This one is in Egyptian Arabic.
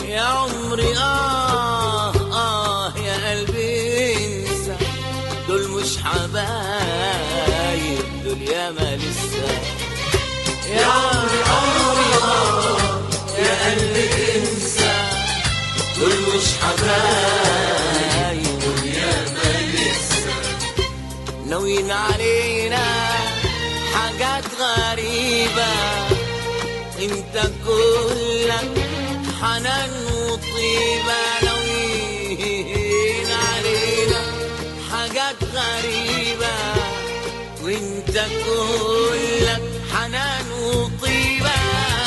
يا عمري آه آه يا قلبي انسى دول مش حبايب دول ياما لسه يا عمري عمري آه يا قلبي انسى دول مش حبايب دول ياما لسه ناويين علينا حاجات غريبة انت كلك حنان وطيبة ناويين علينا حاجات غريبة وانت كلك